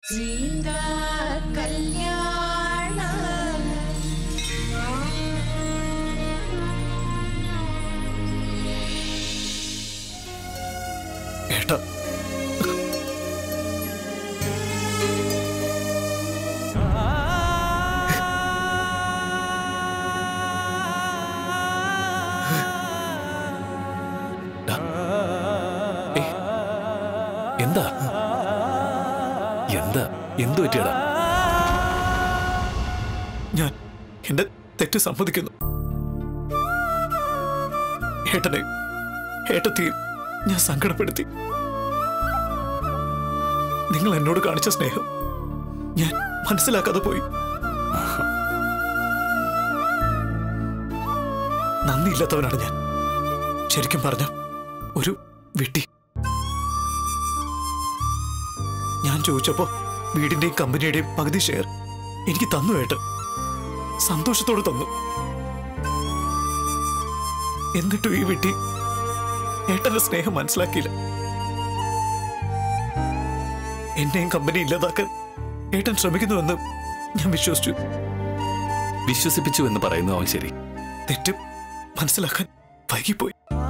സീതാ കല്യാണ ഏട്ടാ ഡാ. ഏയ്, എന്താ എന്താ എന്തു പറ്റിയടാ ഞാൻ എന്റെ തെറ്റ് സമ്മതിക്കുന്നു ഏട്ടനെ ഏട്ടത്തെയും ഞാൻ സങ്കടപ്പെടുത്തി നിങ്ങൾ എന്നോട് കാണിച്ച സ്നേഹം ഞാൻ മനസ്സിലാക്കാതെ പോയി നന്ദിയില്ലാത്തവനാണ് ഞാൻ ശരിക്കും പറഞ്ഞ ഒരു വിട്ടി ഞാൻ ചോദിച്ചപ്പോ വീടിന്റെയും കമ്പനിയുടെയും പകുതി ഷെയർ എനിക്ക് തന്നു ഏട്ടൻ സന്തോഷത്തോടെ തന്നു എന്നിട്ടും ഈ വിട്ടി ഏട്ടന്റെ സ്നേഹം മനസ്സിലാക്കിയില്ല എന്നെയും കമ്പനി ഇല്ലാതാക്കാൻ ഏട്ടൻ ശ്രമിക്കുന്നുവെന്ന് ഞാൻ വിശ്വസിച്ചു വിശ്വസിപ്പിച്ചു എന്ന് പറയുന്നു അവൻ ശരി തെറ്റും മനസ്സിലാക്കാൻ വൈകിപ്പോയി